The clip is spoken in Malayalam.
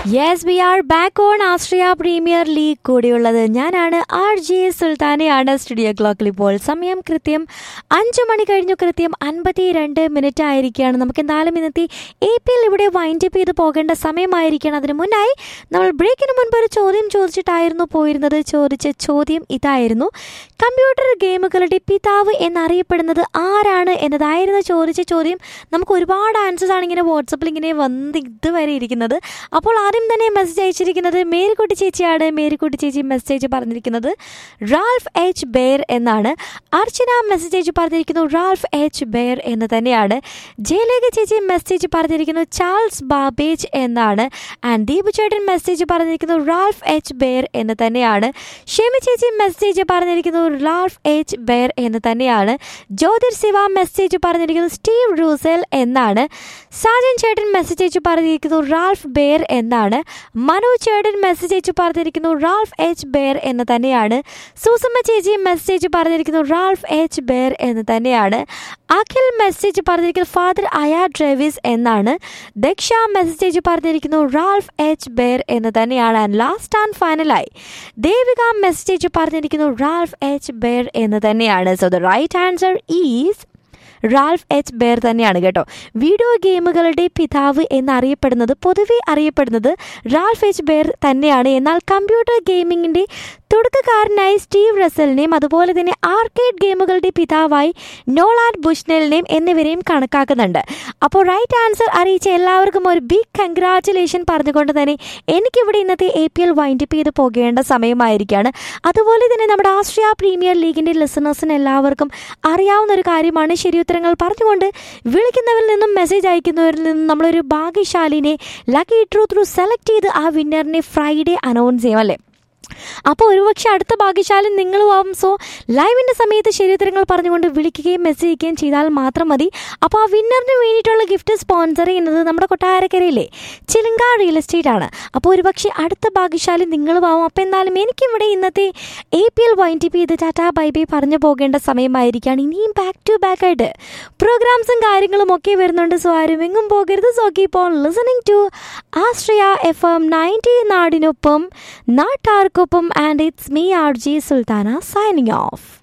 yes we are back on Austria premier league കൂടിയുള്ളത് ഞാനാണ് ആർ ജി സുൽത്താനയാണ് സ്റ്റുഡിയോ ക്ലോക്കിൽ ഇപ്പോൾ സമയം കൃത്യം അഞ്ച് മണി കഴിഞ്ഞു കൃത്യം അൻപത്തി രണ്ട് മിനിറ്റ് ആയിരിക്കുകയാണ് നമുക്ക് എന്തായാലും ഇന്നത്തെ എ പി എൽ ഇവിടെ വൈൻഡ് അപ്പ് ചെയ്ത് പോകേണ്ട സമയമായിരിക്കണം അതിന് മുന്നായി നമ്മൾ ബ്രേക്കിന് മുൻപ് ഒരു ചോദ്യം ചോദിച്ചിട്ടായിരുന്നു പോയിരുന്നത് ചോദിച്ച ചോദ്യം ഇതായിരുന്നു കമ്പ്യൂട്ടർ ഗെയിമുകളുടെ പിതാവ് എന്നറിയപ്പെടുന്നത് ആരാണ് എന്നതായിരുന്നു ചോദിച്ച ചോദ്യം നമുക്ക് ഒരുപാട് ആൻസേഴ്സ് ആണ് ഇങ്ങനെ വാട്സപ്പിൽ ഇങ്ങനെ വന്ന് ഇതുവരെ ഇരിക്കുന്നത് അപ്പോൾ ആദ്യം തന്നെ മെസ്സേജ് അയച്ചിരിക്കുന്നത് മേരിക്കുട്ടി ചേച്ചിയാണ് മേരിക്കുട്ടി ചേച്ചി മെസ്സേജ് പറഞ്ഞിരിക്കുന്നത് റാൽഫ് എച്ച് ബെയർ എന്നാണ് അർച്ചന മെസ്സേജ് പറഞ്ഞിരിക്കുന്നു റാൽഫ് എച്ച് ബെയർ എന്ന് തന്നെയാണ് ജയലേഖ ചേച്ചി മെസ്സേജ് പറഞ്ഞിരിക്കുന്നു ചാൾസ് ബാബേജ് എന്നാണ് ആൻഡ് ദീപു ചേട്ടൻ മെസ്സേജ് പറഞ്ഞിരിക്കുന്നു റാൽഫ് എച്ച് ബെയർ എന്ന് തന്നെയാണ് ഷെമി ചേച്ചി മെസ്സേജ് പറഞ്ഞിരിക്കുന്നു റാൽഫ് എച്ച് ബെയർ എന്ന് തന്നെയാണ് ജ്യോതിർ ശിവ മെസ്സേജ് പറഞ്ഞിരിക്കുന്നു സ്റ്റീവ് റൂസൽ എന്നാണ് സാജൻ ചേട്ടൻ മെസ്സേജ് അയച്ചു പറഞ്ഞിരിക്കുന്നു റാൽഫ് ബെയർ എന്നാണ് മനു ചേട്ടൻ മെസ്സേജ് അയച്ചു പറഞ്ഞിരിക്കുന്നു റാൽഫ് എച്ച് ബെയർ എന്ന് തന്നെയാണ് സൂസമ്മ ചേച്ചി മെസ്സേജ് പറഞ്ഞിരിക്കുന്നു റാൽഫ് എച്ച് ബെയർ എന്ന് തന്നെയാണ് അഖിൽ മെസ്സേജ് പറഞ്ഞിരിക്കുന്നത് ഫാദർ അയ ഡ്രേവിസ് എന്നാണ് ദക്ഷ മെസ്സേജ് പറഞ്ഞിരിക്കുന്നു റാൽഫ് എച്ച് ബെയർ എന്ന് തന്നെയാണ് ആൻഡ് ലാസ്റ്റ് ആൻഡ് ഫൈനലായി ദേവിക മെസ്സേജ് പറഞ്ഞിരിക്കുന്നു റാൽഫ് എച്ച് ബെയർ എന്ന് തന്നെയാണ് so the right answer is Ralph H Baer തന്നെയാണ് കേട്ടോ വീഡിയോ ഗെയിമുകളുടെ പിതാവ് എന്നറിയപ്പെടുന്നത് പൊതുവെ അറിയപ്പെടുന്നത് റാൽഫ് എച്ച് ബെയർ തന്നെയാണ് എന്നാൽ കമ്പ്യൂട്ടർ ഗെയിമിങ്ങിൻ്റെ തുടക്കക്കാരനായി സ്റ്റീവ് റസലിനെയും അതുപോലെ തന്നെ ആർക്കേഡ് ഗെയിമുകളുടെ പിതാവായി നോളാൻ ബുഷ്നെലിനെയും എന്നിവരെയും കണക്കാക്കുന്നുണ്ട് അപ്പോൾ റൈറ്റ് ആൻസർ അറിയിച്ച എല്ലാവർക്കും ഒരു ബിഗ് കൺഗ്രാറ്റുലേഷൻ പറഞ്ഞുകൊണ്ട് തന്നെ എനിക്കിവിടെ ഇന്നത്തെ എ പി എൽ വൈൻഡപ്പ് ചെയ്ത് പോകേണ്ട സമയമായിരിക്കുകയാണ് അതുപോലെ തന്നെ നമ്മുടെ ആസ്ട്രിയ പ്രീമിയർ ലീഗിൻ്റെ ലിസണേഴ്സിന് എല്ലാവർക്കും അറിയാവുന്ന ഒരു കാര്യമാണ് ശരിയുത്തരങ്ങൾ പറഞ്ഞുകൊണ്ട് വിളിക്കുന്നവരിൽ നിന്നും മെസ്സേജ് അയക്കുന്നവരിൽ നിന്നും നമ്മളൊരു ഭാഗ്യശാലിനെ ലക്കി ട്രൂ ത്രൂ സെലക്ട് ചെയ്ത് ആ വിന്നറിനെ ഫ്രൈഡേ അനൗൺസ് ചെയ്യും അല്ലേ അപ്പോൾ ഒരുപക്ഷെ അടുത്ത ഭാഗ്യശാലി നിങ്ങളും ആവും സോ ലൈവിൻ്റെ സമയത്ത് ശരിയുത്തരങ്ങൾ പറഞ്ഞുകൊണ്ട് വിളിക്കുകയും മെസ്സേജ് ചെയ്യുകയും ചെയ്താൽ മാത്രം മതി അപ്പോൾ ആ വിന്നറിന് വേണ്ടിയിട്ടുള്ള ഗിഫ്റ്റ് സ്പോൺസർ ചെയ്യുന്നത് നമ്മുടെ കൊട്ടാരക്കരയിലെ ചിലങ്ക റിയൽ എസ്റ്റേറ്റ് ആണ് അപ്പോൾ ഒരുപക്ഷെ അടുത്ത ഭാഗ്യശാലി നിങ്ങളും ആവും അപ്പോൾ എന്തായാലും എനിക്കിവിടെ ഇന്നത്തെ എ പി എൽ വൈൻഡ് ചെയ്ത് ടാറ്റാ ബൈ ബൈ പറഞ്ഞു പോകേണ്ട സമയമായിരിക്കുകയാണ് ഇനിയും ബാക്ക് ടു ബാക്ക് ആയിട്ട് പ്രോഗ്രാംസും കാര്യങ്ങളും ഒക്കെ വരുന്നുണ്ട് സോ ആരും എങ്ങും പോകരുത് so keep on listening to Ashraya F M ninety നാടിനൊപ്പം നാട്ടാർക്കൊപ്പം and it's me R G Sultana signing of